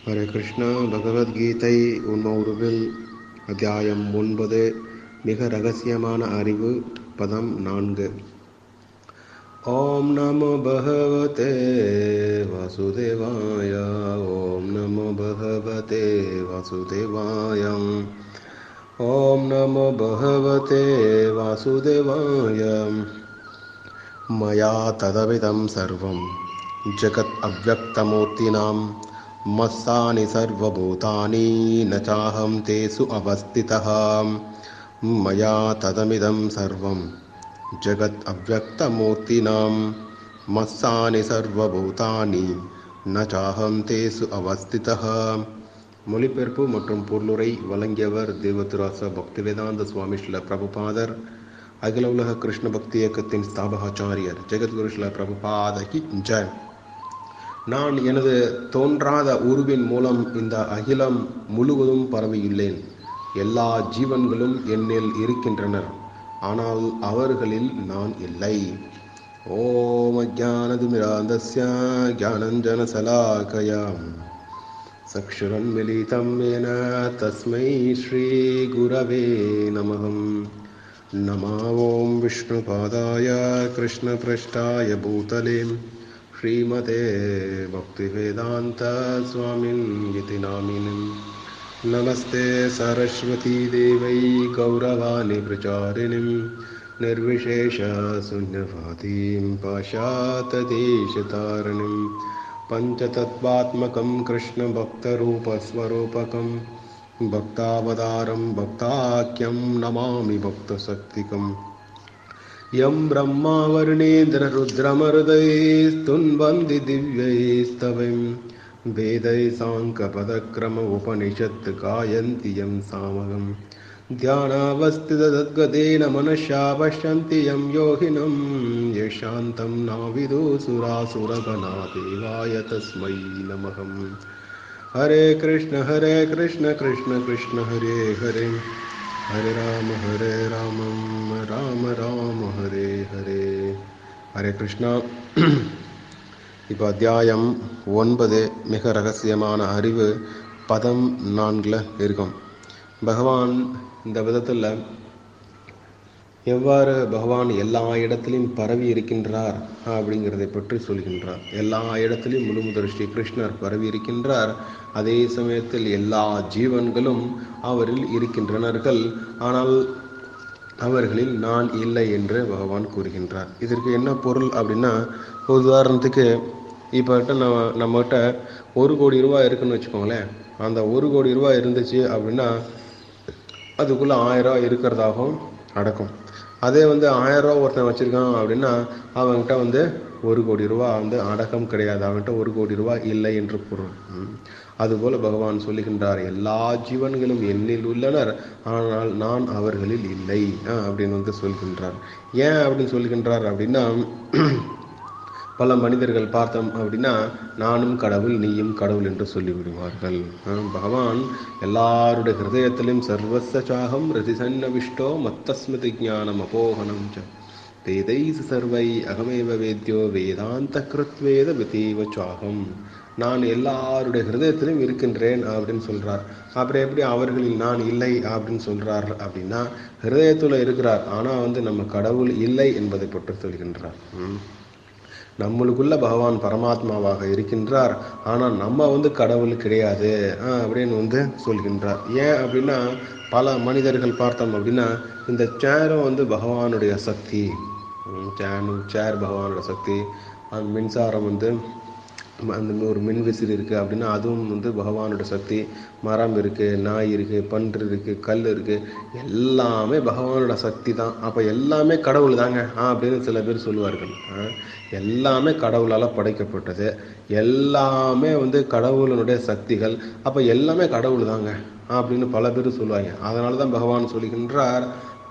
ஹரே கிருஷ்ணா பகவத்கீதை உண்ம உருவில் அத்தியாயம் ஒன்பது மிக ரகசியமான அறிவு பதம் நான்கு ஓம் நமோ பகவதே வாசுதேவாய ஓம் நமோ பகவதே வாசுதேவாயம் ஓம் நமோ பகவதே வாசுதேவாய மயா ததவிதம் சர்வம் ஜகத் அவ்வக்தமூர்த்தினாம் मत्सानि सर्वभूतानि न चाहं तेषु अवस्थितः मया तदमिदं सर्वं जगत् अव्यक्तमूर्तीनां मत्सानि सर्वभूतानि न चाहं तेषु अवस्थितः மொழிபெயர்ப்பு மற்றும் பொருளுரை வழங்கியவர் தேவதுராச பக்திவேதாந்த சுவாமி ஸ்ல பிரபுபாதர் அகில உலக கிருஷ்ண பக்தி இயக்கத்தின் ஸ்தாபகாச்சாரியர் ஜெகத்குரு ஸ்ல பிரபுபாதகி ஜெய் நான் எனது தோன்றாத உருவின் மூலம் இந்த அகிலம் முழுவதும் பரவியுள்ளேன் எல்லா ஜீவன்களும் என்னில் இருக்கின்றனர் ஆனால் அவர்களில் நான் இல்லை ஓம் அஜானதுமிராந்தஸ்ய ஜானஞ்சனசலாக்கயாம் चक्षुरन्मिलितं येन तस्मै श्रीगुरवे नमः नमो ॐ विष्णुपादाय कृष्णपृष्ठाय भूतले श्रीमते भक्तिवेदान्तस्वामिन् इति नामिनम् नमस्ते सरस्वतीदेवै गौरवाणि प्रचारिणीं निर्विशेषशून्यवादीं पाशातदेशतारिणीं पञ्चतत्त्वात्मकं कृष्णभक्तरूपस्वरूपकं भक्तावतारं भक्ताख्यं नमामि भक्तशक्तिकम् यं ब्रह्मा वर्णेन्द्ररुद्रमरुदैस्तुन्वन्ति दिव्यैस्तवं वेदै साङ्कपदक्रम उपनिषत् गायन्ति यं सामगम् ध्यानावस्थितद्गतेन मनशा पश्यन्ति यं योगिनं यशान्तं नाविदुसुरासुरगणा देवाय तस्मै नमः हरे कृष्ण हरे कृष्ण कृष्ण कृष्ण हरे हरे ஹரே ராம ஹரே ராமம் ராம ராம ஹரே ஹரே ஹரே கிருஷ்ணா இப்போ அத்தியாயம் ஒன்பது மிக ரகசியமான அறிவு பதம் நான்கில் இருக்கும் பகவான் இந்த விதத்தில் எவ்வாறு பகவான் எல்லா இடத்திலும் பரவி இருக்கின்றார் அப்படிங்கிறதை பற்றி சொல்கின்றார் எல்லா இடத்திலும் முழுமுதல் ஸ்ரீ கிருஷ்ணர் பரவி இருக்கின்றார் அதே சமயத்தில் எல்லா ஜீவன்களும் அவரில் இருக்கின்றனர்கள் ஆனால் அவர்களில் நான் இல்லை என்று பகவான் கூறுகின்றார் இதற்கு என்ன பொருள் அப்படின்னா உதாரணத்துக்கு இப்போ நம்ம நம்மகிட்ட ஒரு கோடி ரூபாய் இருக்குன்னு வச்சுக்கோங்களேன் அந்த ஒரு கோடி ரூபாய் இருந்துச்சு அப்படின்னா அதுக்குள்ளே ஆயிரம் ரூபாய் இருக்கிறதாகவும் அடக்கும் அதே வந்து ஆயிரம் ரூபா ஒருத்தன் வச்சுருக்கான் அப்படின்னா அவன்கிட்ட வந்து ஒரு கோடி ரூபா வந்து அடக்கம் கிடையாது அவன்கிட்ட ஒரு கோடி ரூபா இல்லை என்று பொருள் அதுபோல பகவான் சொல்லுகின்றார் எல்லா ஜீவன்களும் என்னில் உள்ளனர் ஆனால் நான் அவர்களில் இல்லை அப்படின்னு வந்து சொல்கின்றார் ஏன் அப்படின்னு சொல்கின்றார் அப்படின்னா பல மனிதர்கள் பார்த்தோம் அப்படின்னா நானும் கடவுள் நீயும் கடவுள் என்று சொல்லிவிடுவார்கள் பகவான் எல்லாருடைய ஹிருதயத்திலும் சர்வச சாகம் ரதிசன்னவிஷ்டோ மத்தஸ்மிருதி ஜானம் அபோகனம் ச வேதை சர்வை அகமேவ வேத்யோ வேதாந்த கிருத்வேத விதேவ சாகம் நான் எல்லாருடைய ஹிருதயத்திலும் இருக்கின்றேன் அப்படின்னு சொல்றார் அப்புறம் எப்படி அவர்களில் நான் இல்லை அப்படின்னு சொல்றார் அப்படின்னா ஹிருதயத்துல இருக்கிறார் ஆனா வந்து நம்ம கடவுள் இல்லை என்பதை பற்றி சொல்கின்றார் நம்மளுக்குள்ள பகவான் பரமாத்மாவாக இருக்கின்றார் ஆனால் நம்ம வந்து கடவுள் கிடையாது அப்படின்னு வந்து சொல்கின்றார் ஏன் அப்படின்னா பல மனிதர்கள் பார்த்தோம் அப்படின்னா இந்த சேரும் வந்து பகவானுடைய சக்தி சேனு சேர் பகவானோட சக்தி மின்சாரம் வந்து அந்த ஒரு மின் விசிறி இருக்குது அப்படின்னா அதுவும் வந்து பகவானோட சக்தி மரம் இருக்குது நாய் இருக்குது பன்று இருக்குது கல் இருக்குது எல்லாமே பகவானோட சக்தி தான் அப்போ எல்லாமே கடவுள் தாங்க ஆ அப்படின்னு சில பேர் சொல்லுவார்கள் எல்லாமே கடவுளால் படைக்கப்பட்டது எல்லாமே வந்து கடவுளினுடைய சக்திகள் அப்போ எல்லாமே கடவுள் தாங்க அப்படின்னு பல பேர் சொல்லுவாங்க அதனால தான் பகவான் சொல்லுகின்றார்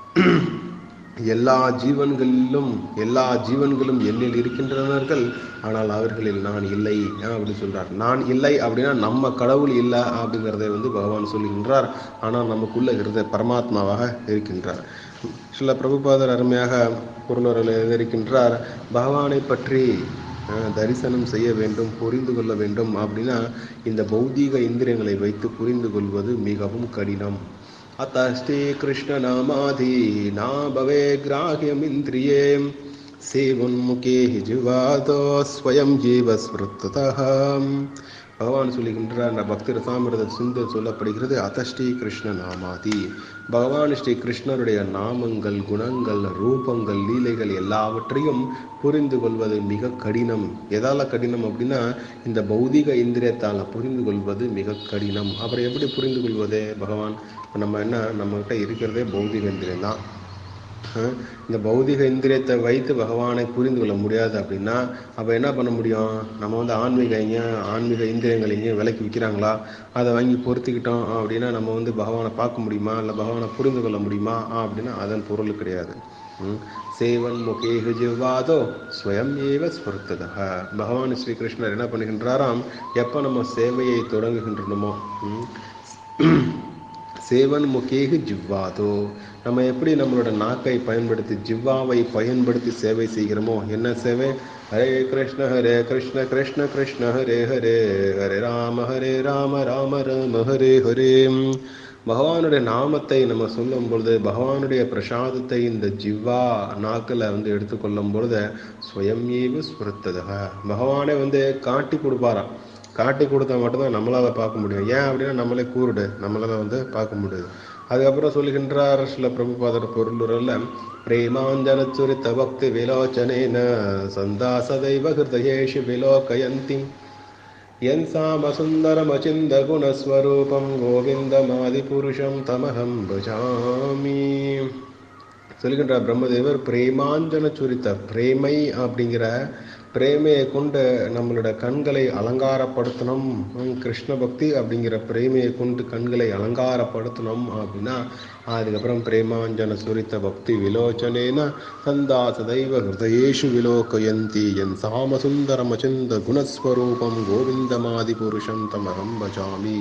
எல்லா ஜீவன்களிலும் எல்லா ஜீவன்களும் என்னில் இருக்கின்றனர்கள் ஆனால் அவர்களில் நான் இல்லை அப்படின்னு சொல்றார் நான் இல்லை அப்படின்னா நம்ம கடவுள் இல்லை அப்படிங்கிறதை வந்து பகவான் சொல்லுகின்றார் ஆனால் நமக்குள்ள இருந்த பரமாத்மாவாக இருக்கின்றார் சில பிரபுபாதர் அருமையாக பொருளுரையில் எழுதியிருக்கின்றார் பகவானை பற்றி அஹ், தரிசனம் செய்ய வேண்டும் புரிந்து கொள்ள வேண்டும் அப்படின்னா இந்த பௌதீக இந்திரியங்களை வைத்து புரிந்து கொள்வது மிகவும் கடினம் அத்தஸ்ரீ கிருஷ்ண நாமாதி நா பவே கிராஹ்யமிந்திரியே சேவன்முகே ஜிவாதோ ஸ்வயம் ஜீவ ஸ்மிருத்ததம் பகவான் சொல்லுகின்றார் அந்த பக்தி ரசாமிரத சிந்து சொல்லப்படுகிறது அதஸ்ரீ கிருஷ்ண நாமாதி பகவான் ஸ்ரீ கிருஷ்ணருடைய நாமங்கள் குணங்கள் ரூபங்கள் லீலைகள் எல்லாவற்றையும் புரிந்து கொள்வது மிக கடினம் எதால கடினம் அப்படின்னா இந்த பௌதிக இந்திரியத்தால புரிந்து கொள்வது மிக கடினம் அப்புறம் எப்படி புரிந்து கொள்வது பகவான் இப்ப நம்ம என்ன நம்மகிட்ட இருக்கிறதே பௌதிக இந்திரியம் தான் அஹ் இந்த பௌதிக இந்திரியத்தை வைத்து பகவானை புரிந்து கொள்ள முடியாது அப்படின்னா அப்போ என்ன பண்ண முடியும் நம்ம வந்து ஆன்மீக எங்க ஆன்மீக இந்திரியங்கள் எங்கேயும் விலைக்கு விற்கிறாங்களா அதை வாங்கி பொருத்திக்கிட்டோம் அப்படின்னா நம்ம வந்து பகவானை பார்க்க முடியுமா இல்லை பகவானை புரிந்து கொள்ள முடியுமா அப்படின்னா அதன் பொருள் கிடையாது ம். சேவன் முகேஹ ஜிவாதோ ஸ்வயம் ஏவ ஸ்வர்த்ததக பகவான் ஸ்ரீ கிருஷ்ணர் என்ன பண்ணுகின்றாராம் எப்போ நம்ம சேவையை தொடங்குகின்றனமோ ம், சேவன் முகேகு ஜிவ்வாதோ நம்ம எப்படி நம்மளோட நாக்கை பயன்படுத்தி ஜிவ்வாவை பயன்படுத்தி சேவை செய்கிறோமோ என்ன சேவை ஹரே கிருஷ்ண ஹரே கிருஷ்ண கிருஷ்ண கிருஷ்ண ஹரே ஹரே ஹரே ராம ஹரே ராம ராம ராம ஹரே ஹரே பகவானுடைய நாமத்தை நம்ம சொல்லும் பொழுது பகவானுடைய பிரசாதத்தை இந்த ஜிவ்வா நாக்கில் வந்து எடுத்துக்கொள்ளும் பொழுது ஸ்வயம் ஏவ ஸ்மிருத்ததக பகவானே வந்து காட்டி கொடுப்பாராம் காட்டி கொடுத்தா மட்டும்தான் நம்மளால பார்க்க முடியும் ஏன் அப்படின்னா நம்மளே கூறுடு நம்மளால வந்து பார்க்க முடியாது அதுக்கப்புறம் சொல்லுகின்றார் சில பிரபுபாதர் பொருளுரல்ல பிரேமாஞ்சன சுரித்த பக்தி விலோச்சனேன சந்தாசதைவ ஹிருதயேஷு விலோகயந்தி என் சாம சுந்தரமச்சிந்த குணஸ்வரூபம் கோவிந்தமாதிபுருஷம் தமகம் பஜாமி சொல்லுகின்றார் பிரம்மதேவர் பிரேமாஞ்சன சுரித்த பிரேமை அப்படிங்கிற பிரேமையை கொண்டு நம்மளோட கண்களை அலங்காரப்படுத்தணும் ஹம், கிருஷ்ண பக்தி அப்படிங்கிற பிரேமையை கொண்டு கண்களை அலங்காரப்படுத்தணும் அப்படின்னா அதுக்கப்புறம் பிரேமாஞ்சன சுரித்த பக்தி விலோச்சனேன சந்தாச தெய்வ ஹிருதயேஷு விலோகயந்தி என் சாமசுந்தரமச்சிந்த குணஸ்வரூபம் கோவிந்தமாதி புருஷம் தமகம் பஜாமி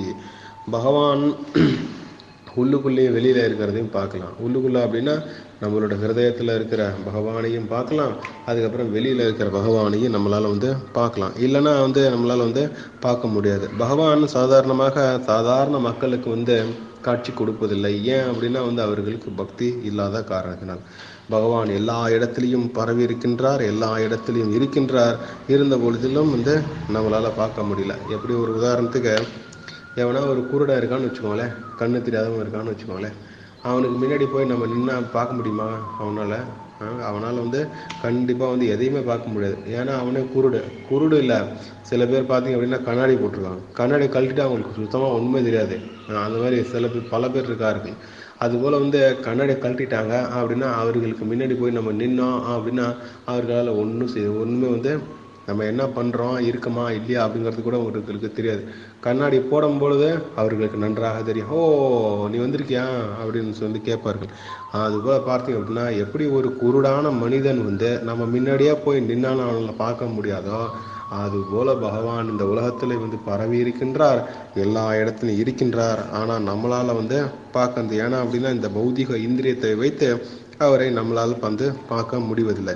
பகவான் உள்ளுக்குள்ளேயும் வெளியில இருக்கிறதையும் பார்க்கலாம் உள்ளுக்குள்ள அப்படின்னா நம்மளோட ஹிருதயத்துல இருக்கிற பகவானையும் பார்க்கலாம் அதுக்கப்புறம் வெளியில இருக்கிற பகவானையும் நம்மளால வந்து பார்க்கலாம் இல்லைன்னா வந்து நம்மளால வந்து பார்க்க முடியாது பகவான் சாதாரணமாக சாதாரண மக்களுக்கு வந்து காட்சி கொடுப்பதில்லை ஏன் அப்படின்னா வந்து அவர்களுக்கு பக்தி இல்லாத காரணத்தினால் பகவான் எல்லா இடத்திலையும் பரவி இருக்கின்றார் எல்லா இடத்திலையும் இருக்கின்றார் இருந்த பொழுதிலும் வந்து நம்மளால பார்க்க முடியல எப்படி ஒரு உதாரணத்துக்கு எவனா ஒரு குருடன் இருக்கான்னு வச்சுக்கோங்களேன் கண்ணு தெரியாதவன் இருக்கான்னு வச்சுக்கோங்களேன் அவனுக்கு முன்னாடி போய் நம்ம நின்னா பார்க்க முடியுமா அவனால ஆஹ் அவனால வந்து கண்டிப்பா வந்து எதையுமே பார்க்க முடியாது ஏன்னா அவனே குருடு குருடு இல்ல சில பேர் பார்த்தீங்க அப்படின்னா கண்ணாடி போட்டிருக்காங்க கண்ணாடி கழட்டிட்டு அவங்களுக்கு சுத்தமா உண்மை தெரியாது ஆஹ் அந்த மாதிரி சில பேர் பல பேர் இருக்கார்கள் அதுபோல வந்து கண்ணாடி கழட்டிட்டாங்க அப்படின்னா அவர்களுக்கு முன்னாடி போய் நம்ம நின்னோம் அப்படின்னா அவர்களால ஒன்றும் செய்ய ஒண்ணுமே வந்து நம்ம என்ன பண்றோம் இருக்குமா இல்லையா அப்படிங்கிறது கூட அவர்களுக்கு தெரியாது கண்ணாடி போடும் பொழுது அவர்களுக்கு நன்றாக தெரியும் ஓ நீ வந்திருக்கியா அப்படின்னு சொல்லி கேட்பார்கள் அதுபோல பார்த்தீங்க அப்படின்னா எப்படி ஒரு குருடான மனிதன் வந்து நம்ம முன்னாடியே போய் நின்னாலும் அவங்கள பார்க்க முடியாதோ அதுபோல பகவான் இந்த உலகத்துல வந்து பரவி இருக்கின்றார் எல்லா இடத்துலையும் இருக்கின்றார் ஆனா நம்மளால வந்து பார்க்க முடியாது. ஏன்னா அப்படின்னா இந்த பௌதிக இந்திரியத்தை வைத்து அவரை நம்மளால வந்து பார்க்க முடிவதில்லை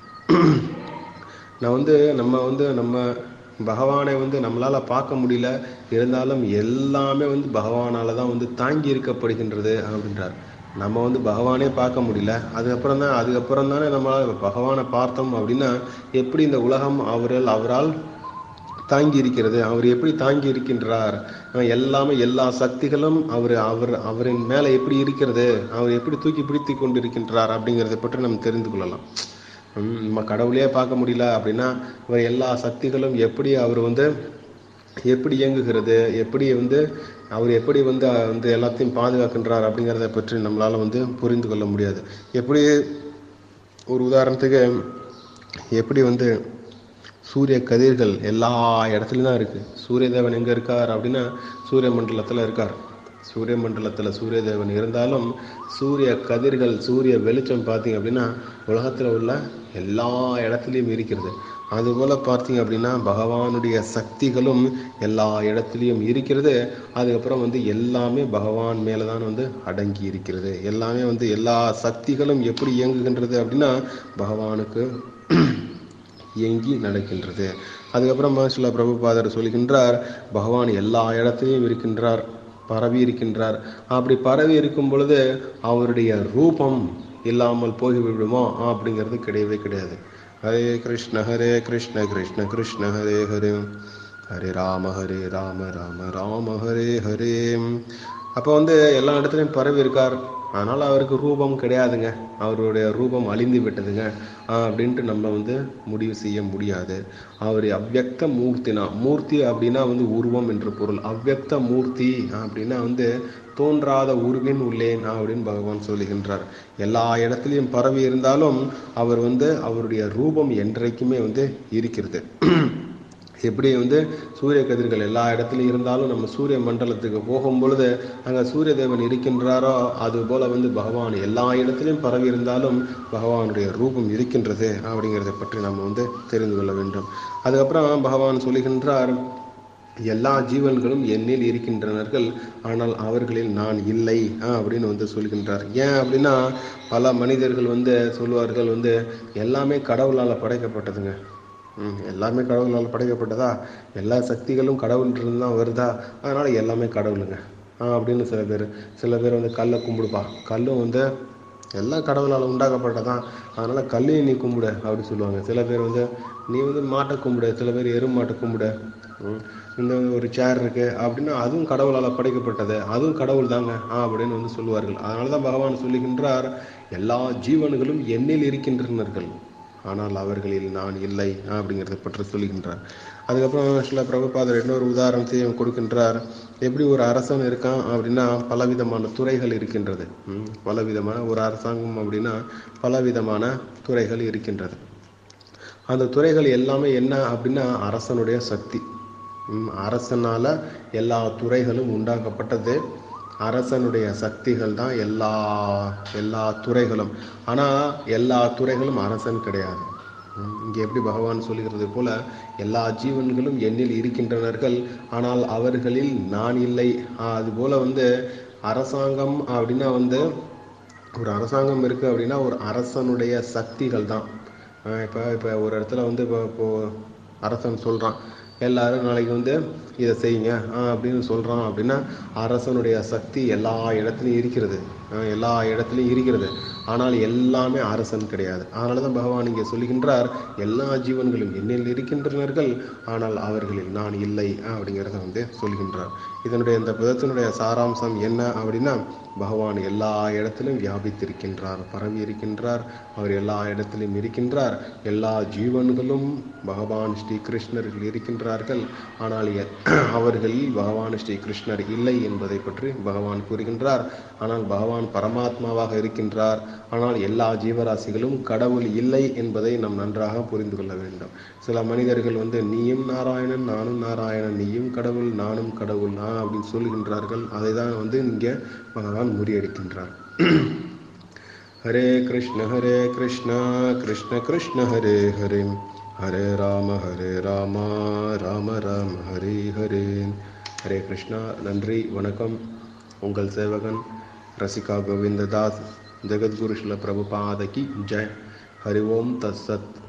நான் வந்து நம்ம வந்து நம்ம பகவானை வந்து நம்மளால பார்க்க முடியல இருந்தாலும் எல்லாமே வந்து பகவானால தான் வந்து தாங்கி இருக்கப்படுகின்றது அப்படின்றார் நம்ம வந்து பகவானே பார்க்க முடியல அதுக்கப்புறம் தான் அதுக்கப்புறம் தானே நம்மளால பகவானை பார்த்தோம் அப்படின்னா எப்படி இந்த உலகம் அவரால் அவரால் தாங்கி இருக்கிறது அவர் எப்படி தாங்கி இருக்கின்றார் அஹ் எல்லாமே எல்லா சக்திகளும் அவர் அவர் அவரின் மேல எப்படி இருக்கிறது அவர் எப்படி தூக்கி பிடித்து கொண்டிருக்கின்றார் அப்படிங்கிறதை பற்றி நம்ம தெரிந்து கொள்ளலாம் ஹம், நம்ம கடவுளையே பார்க்க முடியல அப்படின்னா இவர் எல்லா சக்திகளும் எப்படி அவர் வந்து எப்படி இயங்குகிறது எப்படி வந்து அவர் எப்படி வந்து அஹ், வந்து எல்லாத்தையும் பாதுகாக்கின்றார் அப்படிங்கிறத பற்றி நம்மளால வந்து புரிந்து கொள்ள முடியாது எப்படி ஒரு உதாரணத்துக்கு எப்படி வந்து சூரிய கதிர்கள் எல்லா இடத்துலையும் தான் இருக்கு சூரிய தேவன் எங்க இருக்கார் அப்படின்னா சூரிய மண்டலத்துல இருக்கார் சூரிய மண்டலத்துல சூரிய தேவன் இருந்தாலும் சூரிய கதிர்கள் சூரிய வெளிச்சம் பார்த்தீங்க அப்படின்னா உலகத்துல உள்ள எல்லா இடத்துலையும் இருக்கிறது அதுபோல பார்த்தீங்க அப்படின்னா பகவானுடைய சக்திகளும் எல்லா இடத்துலையும் இருக்கிறது அதுக்கப்புறம் வந்து எல்லாமே பகவான் மேலதான் வந்து அடங்கி இருக்கிறது எல்லாமே வந்து எல்லா சக்திகளும் எப்படி இயங்குகின்றது அப்படின்னா பகவானுக்கு இயங்கி நடக்கின்றது அதுக்கப்புறம் சில பிரபுபாதர் சொல்கின்றார் பகவான் எல்லா இடத்திலையும் இருக்கின்றார் பரவி இருக்கின்றார் அப்படி பரவி இருக்கும் பொழுது அவருடைய ரூபம் இல்லாமல் போய்விடுமா அப்படிங்கிறது கிடையவே கிடையாது ஹரே கிருஷ்ண ஹரே கிருஷ்ண கிருஷ்ண கிருஷ்ண ஹரே ஹரே ஹரே ராம ஹரே ராம ராம ராம ஹரே ஹரே அப்போ வந்து எல்லா இடத்துலையும் பரவி இருக்கார் அதனால் அவருக்கு ரூபம் கிடையாதுங்க அவருடைய ரூபம் அழிந்து விட்டதுங்க அப்படின்ட்டு நம்ம வந்து முடிவு செய்ய முடியாது அவர் அவ்வக்த மூர்த்தினா மூர்த்தி அப்படின்னா வந்து உருவம் என்று பொருள் அவ்வக்த மூர்த்தி அப்படின்னா வந்து தோன்றாத உருவின் உள்ளேன் அப்படின்னு பகவான் சொல்லுகின்றார் எல்லா இடத்துலையும் பரவி இருந்தாலும் அவர் வந்து அவருடைய ரூபம் என்றைக்குமே வந்து இருக்கிறது எப்படி வந்து சூரிய கதிர்கள் எல்லா இடத்துலையும் இருந்தாலும் நம்ம சூரிய மண்டலத்துக்கு போகும் பொழுது அங்கே சூரிய தேவன் இருக்கின்றாரோ அது போல வந்து பகவான் எல்லா இடத்துலையும் பரவி இருந்தாலும் பகவானுடைய ரூபம் இருக்கின்றது அப்படிங்கிறத பற்றி நம்ம வந்து தெரிந்து கொள்ள வேண்டும் அதுக்கப்புறம் பகவான் சொல்லுகின்றார் எல்லா ஜீவன்களும் என்னில் இருக்கின்றனர்கள் ஆனால் அவர்களில் நான் இல்லை அப்படின்னு வந்து சொல்கின்றார் ஏன் அப்படின்னா பல மனிதர்கள் வந்து சொல்லுவார்கள் வந்து எல்லாமே கடவுளால் படைக்கப்பட்டதுங்க ம் எல்லாமே கடவுளால் படைக்கப்பட்டதா எல்லா சக்திகளும் கடவுள்கிட்ட தான் வருதா அதனால எல்லாமே கடவுளுங்க அப்படின்னு சில பேர் சில பேர் வந்து கல்லை கும்பிடுப்பா கல்லும் வந்து எல்லாம் கடவுளால் உண்டாக்கப்பட்டதான் அதனால கல்லையும் நீ கும்பிடு அப்படி சொல்லுவாங்க சில பேர் வந்து நீ வந்து மாட்டை கும்பிடு சில பேர் எரும் மாட்டை கும்பிடு இந்த ஒரு சேர் இருக்கு அப்படின்னா அதுவும் கடவுளால் படைக்கப்பட்டது அதுவும் கடவுள் தாங்க அப்படின்னு வந்து சொல்லுவார்கள் அதனால தான் பகவான் சொல்லுகின்றார் எல்லா ஜீவன்களும் என்னில் இருக்கின்றனர்கள் ஆனால் அவர்களில் நான் இல்லை அப்படிங்கிறத பற்றி சொல்லுகின்றார் அதுக்கப்புறம் சில பிரபுபாதர் இன்னொரு உதாரணத்தையும் கொடுக்கின்றார் எப்படி ஒரு அரசன் இருக்கான் அப்படின்னா பலவிதமான துறைகள் இருக்கின்றது பலவிதமான ஒரு அரசாங்கம் அப்படின்னா பலவிதமான துறைகள் இருக்கின்றது அந்த துறைகள் எல்லாமே என்ன அப்படின்னா அரசனுடைய சக்தி அரசனால எல்லா துறைகளும் உண்டாக்கப்பட்டது அரசனுடைய சக்திகள் தான் எல்லா எல்லா துறைகளும் ஆனால் எல்லா துறைகளும் அரசன் கிடையாது இங்கே எப்படி பகவான் சொல்லுகிறது போல எல்லா ஜீவன்களும் என்னில் இருக்கின்றனர்கள் ஆனால் அவர்களில் நான் இல்லை அதுபோல வந்து அரசாங்கம் அப்படின்னா வந்து ஒரு அரசாங்கம் இருக்குது அப்படின்னா ஒரு அரசனுடைய சக்திகள் தான் இப்போ இப்போ ஒரு இடத்துல வந்து இப்போ இப்போ அரசன் சொல்கிறான் எல்லாரும் நாளைக்கு வந்து இதை செய்யுங்க அப்படின்னு சொல்கிறான் அப்படின்னா அரசனுடைய சக்தி எல்லா இடத்துலையும் இருக்கிறது எல்லா இடத்துலையும் இருக்கிறது ஆனால் எல்லாமே அரசன் கிடையாது அதனால தான் பகவான் இங்கே சொல்லுகின்றார் எல்லா ஜீவன்களும் என்னில் இருக்கின்றனர்கள் ஆனால் அவர்களில் நான் இல்லை அப்படிங்கிறத வந்து சொல்கின்றார் இதனுடைய இந்த பதத்தினுடைய சாராம்சம் என்ன அப்படின்னா பகவான் எல்லா இடத்திலும் வியாபித்திருக்கின்றார் பரவி இருக்கின்றார் அவர் எல்லா இடத்திலும் இருக்கின்றார் எல்லா ஜீவன்களும் பகவான் ஸ்ரீ கிருஷ்ணர்கள் இருக்கின்றார்கள் ஆனால் அவர்களில் பகவான் ஸ்ரீ கிருஷ்ணர் இல்லை என்பதை பற்றி பகவான் கூறுகின்றார் ஆனால் பகவான் பரமாத்மாவாக இருக்கின்றார் ஆனால் எல்லா ஜீவராசிகளும் கடவுள் இல்லை என்பதை நாம் நன்றாக புரிந்து கொள்ள வேண்டும் சில மனிதர்கள் வந்து நீயும் நாராயணன் நானும் நாராயணன் நீயும் கடவுள் நானும் கடவுள் நான் அப்படின்னு சொல்கின்றார்கள் அதை தான் வந்து இங்கே பகவான் முறியடிக்கின்றார் ஹரே கிருஷ்ண ஹரே கிருஷ்ணா கிருஷ்ண கிருஷ்ண ஹரே ஹரே ஹரே ராம ஹரே ராமா ராம ராம ஹரே ஹரே ஹரே கிருஷ்ணா நன்றி வணக்கம் உங்கள் சேவகன் ரசிகா கோவிந்ததாஸ் ஜெகத்குரு ஸ்ல பிரபுபாத கி ஜெய் ஹரி ஓம் தத் சத்